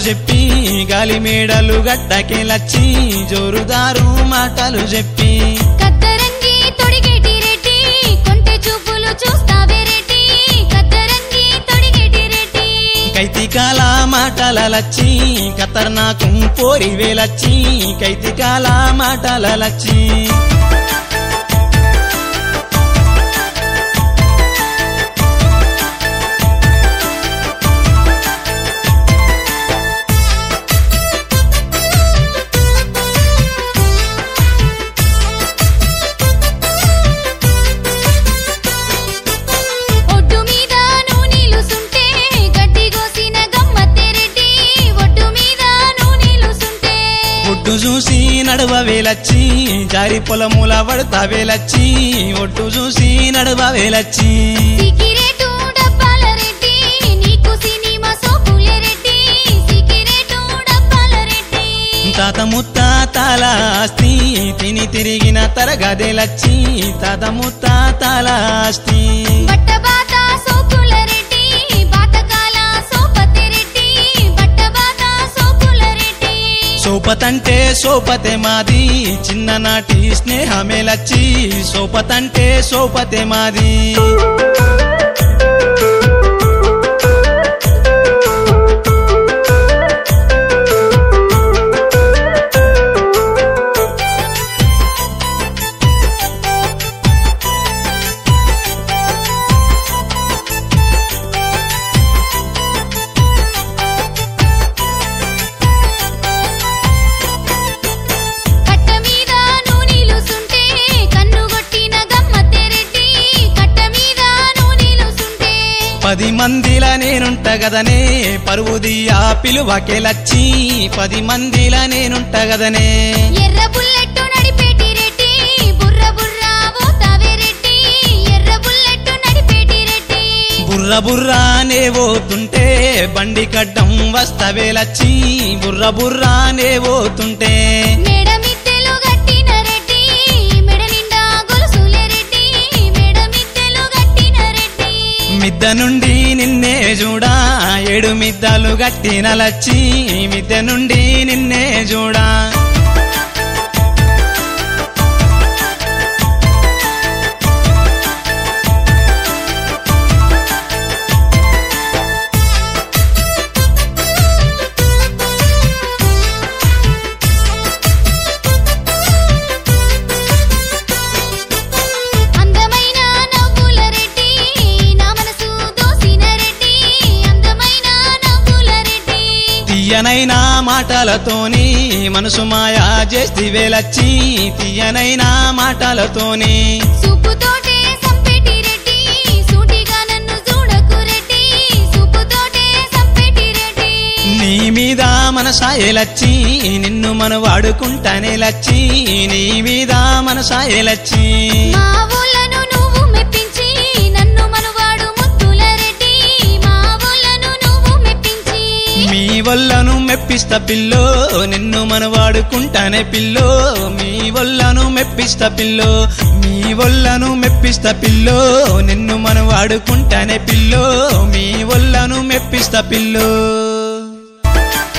చెప్పి గాలి మేడలు గడ్డకెలచ్చి జోరుదారు మాటలు చెప్పి కద్దరంగి తొడిగేటి రెడ్డి కొంటె చూపులు చూస్తావే రెడ్డి కద్దరంగి తొడిగేటి రెడ్డి కైతికాల మాటలచ్చి ఖతర్నాకు పోరి వేలచ్చి కైతికాల మాటలచ్చి ఒడ్డు మీద నూనెలుసుంటే గడ్డి గోసిన గమ్మత్తె రెడ్డి ఒడ్డు మీద నూనెలుసుంటే ఒడ్డు చూసి నడువ వేలచ్చి జారి పొలముల పడతా వేలచ్చి ఒడ్డు చూసి నడువ వేలచ్చి సికిరేటు డబ్బాల రెడ్డి నీకు సినిమా సోపులే రెడ్డి సికిరేటు డబ్బాల రెడ్డి తాత ముత్తాతాల ఆస్తి తిని తిరిగిన తరగదేలచ్చి తాత ముత్తాతాల ఆస్తి బట్ట బాత సోపుల రెడ్డి బాతకాల సోపతి రెడ్డి బట్ట బాత సోపుల రెడ్డి సోపతంటే సోపతే మాది చిన్ననాటి స్నేహమేలచ్చి సోపతంటే సోపతే మాది కట్ట మీద నూనెలుసుంటే కన్ను కొట్టిన గమ్మత్తె రెడ్డి కట్ట మీద నూనెలుసుంటే పది మందిల నేనుంట గదనే పరువుదియా పిలువకెలచ్చి పది మందిల నేనుంట గదనే ఎర్ర బుల్లెట్టు నడిపేటి రెడ్డి బుర్ర బుర్ర పోతావే రెడ్డి ఎర్ర బుల్లెట్టు నడిపేటి రెడ్డి బుర్ర బుర్రానే పోతుంటే బండి కడ్డం వస్తవేలచ్చి బుర్ర బుర్రానే పోతుంటే మేడ మిద్దెలు గట్టిన రెడ్డి మెడ నిండా గొలుసులే రెడ్డి మేడ మిద్దెలు గట్టిన రెడ్డి మిద్ద నుండి నిన్నే చూడా ఏడు మిద్దలు గట్టిన లచ్చి మిద్దె నుండి నిన్నే చూడా అందమైన నవ్వుల రెడ్డి నా మనసు దోసిన రెడ్డి అందమైన నవ్వుల రెడ్డి తీయనైనా మాటలతోని మనసు మాయా చేసి వేలచ్చి తీయనైనా మాటలతోని సూపుతోటే సంపెటి రెడ్డి సూటిగా నన్ను చూడకు రెడ్డి సూపుతోటే సంపెటి రెడ్డి నీ మీద మనసాయలచ్చి నిన్ను మన వాడుకుంటానే లచ్చి నీ మీద మనసాయలచ్చి మా ఊళ్ళను నువ్వు మెప్పించి నన్ను మనవాడు ముద్దుల రెడ్డి మా ఊళ్ళను నువ్వు మెప్పించి మీ వల్లను మెప్పిస్త పిల్లో నిన్ను మన వాడుకుంటానే పిల్లో మీ వల్లను మెప్పిస్త పిల్లో మీ వల్లను మెప్పిస్త పిల్లో నిన్ను మన వాడుకుంటానే పిల్లో మీ వల్లను మెప్పిస్త పిల్లో